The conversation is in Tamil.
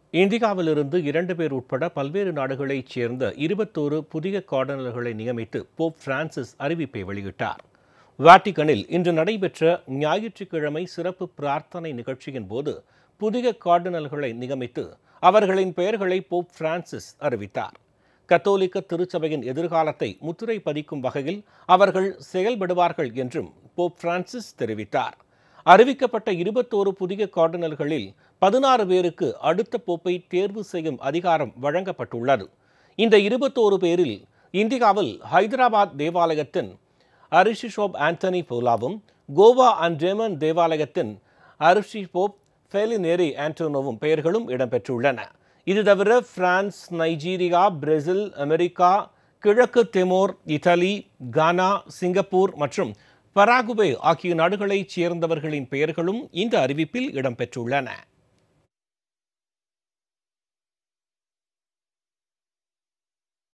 இந்தியாவிலிருந்து இரண்டு பேர் உட்பட பல்வேறு நாடுகளைச் சேர்ந்த இருபத்தோரு புதிய கார்டினல்களை நியமித்து போப் பிரான்சிஸ் அறிவிப்பை வெளியிட்டார் வாட்டிகனில் இன்று நடைபெற்ற ஞாயிற்றுக்கிழமை சிறப்பு பிரார்த்தனை நிகழ்ச்சியின் போது புதிய கார்டினல்களை நியமித்து அவர்களின் பெயர்களை போப் பிரான்சிஸ் அறிவித்தார் கத்தோலிக்க திருச்சபையின் எதிர்காலத்தை முத்திரை பதிக்கும் வகையில் அவர்கள் செயல்படுவார்கள் என்றும் போப் பிரான்சிஸ் தெரிவித்தார் அறிவிக்கப்பட்ட இருபத்தோரு புதிய கார்டினல்களில் பதினாறு பேருக்கு அடுத்த போப்பை தேர்வு செய்யும் அதிகாரம் வழங்கப்பட்டுள்ளது இந்த இருபத்தோரு பேரில் இந்தியாவில் ஹைதராபாத் தேவாலயத்தின் அரிஷிஷோப் ஆண்டனி போலாவும் கோவா அண்ட் ஜெர்மன் தேவாலயத்தின் அரிஷிபோப் ஃபெலினேரி ஆண்டோனோவும் பெயர்களும் இடம்பெற்றுள்ளன இது தவிர பிரான்ஸ் நைஜீரியா பிரேசில் அமெரிக்கா கிழக்கு தெமோர் இத்தாலி கானா சிங்கப்பூர் மற்றும் பராகுவே ஆகிய நாடுகளைச் சேர்ந்தவர்களின் பெயர்களும் இந்த அறிவிப்பில் இடம்பெற்றுள்ளன